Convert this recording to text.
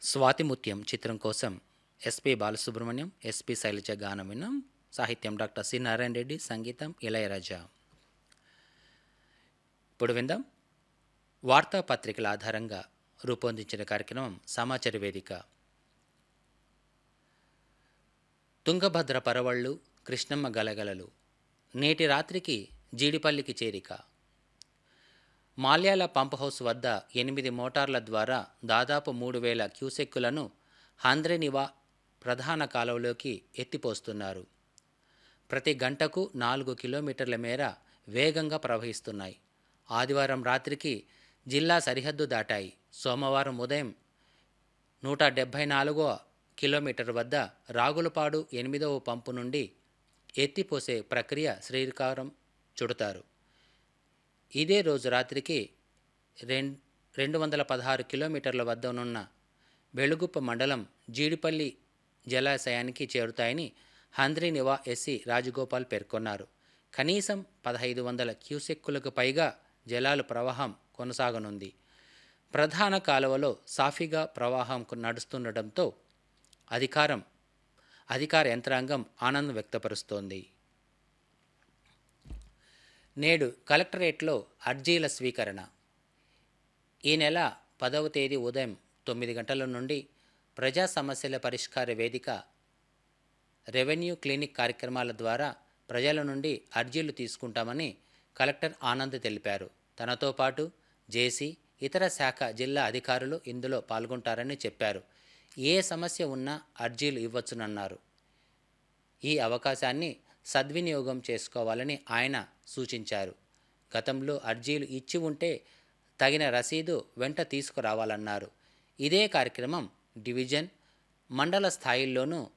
స్వాతిముత్యం చిత్రం కోసం SP Balasubrahmanyam SP Shailaja గానం విన్నాం సాహిత్యం డాక్టర్ సి నారాయణ రెడ్డి సంగీతం ఇళయరాజా ఇప్పుడు విందాం వార్తాపత్రికల ఆధారంగా రూపొందించిన కార్యక్రమం సమాచార వేదిక తుంగభద్ర పరవళ్ళు కృష్ణమ్మ గలగలలు నేటి రాత్రికి జీడిపల్లికి చేరిక మాల్యాల పంప్ హౌస్ వద్ద ఎనిమిది మోటార్ల ద్వారా దాదాపు మూడు వేల క్యూసెక్కులను హంద్రెనివా ప్రధాన కాలువలోకి ఎత్తిపోస్తున్నారు ప్రతి గంటకు నాలుగు కిలోమీటర్ల మేర వేగంగా ప్రవహిస్తున్నాయి ఆదివారం రాత్రికి జిల్లా సరిహద్దు దాటాయి సోమవారం ఉదయం నూట డెబ్భై నాలుగో కిలోమీటర్ వద్ద రాగులపాడు ఎనిమిదవ పంపు నుండి ఎత్తిపోసే ప్రక్రియ శ్రీకారం చుడతారు ఇదే రోజు రాత్రికి రెం రెండు వందల పదహారు కిలోమీటర్ల వద్దనున్న బెలుగుప్ప మండలం జీడిపల్లి జలాశయానికి చేరుతాయని హంద్రి నివా ఎస్సీ రాజగోపాల్ పేర్కొన్నారు కనీసం పదహైదు వందల క్యూసెక్కులకు పైగా జలాలు ప్రవాహం కొనసాగనుంది ప్రధాన కాలువలో సాఫీగా ప్రవాహం నడుస్తుండటంతో అధికారం అధికార యంత్రాంగం ఆనందం వ్యక్తపరుస్తోంది నేడు కలెక్టరేట్లో అర్జీల స్వీకరణ ఈ నెల పదవ తేదీ ఉదయం తొమ్మిది గంటల నుండి ప్రజా సమస్యల పరిష్కార వేదిక రెవెన్యూ క్లినిక్ కార్యక్రమాల ద్వారా ప్రజల నుండి అర్జీలు తీసుకుంటామని కలెక్టర్ ఆనంద్ తెలిపారు తనతో పాటు జేసీ ఇతర శాఖ జిల్లా అధికారులు ఇందులో పాల్గొంటారని చెప్పారు ఏ సమస్య ఉన్నా అర్జీలు ఇవ్వచ్చునన్నారు ఈ అవకాశాన్ని సద్వినియోగం చేసుకోవాలని ఆయన సూచించారు గతంలో అర్జీలు ఇచ్చి ఉంటే తగిన రసీదు వెంట తీసుకురావాలన్నారు ఇదే కార్యక్రమం డివిజన్ మండల స్థాయిల్లోనూ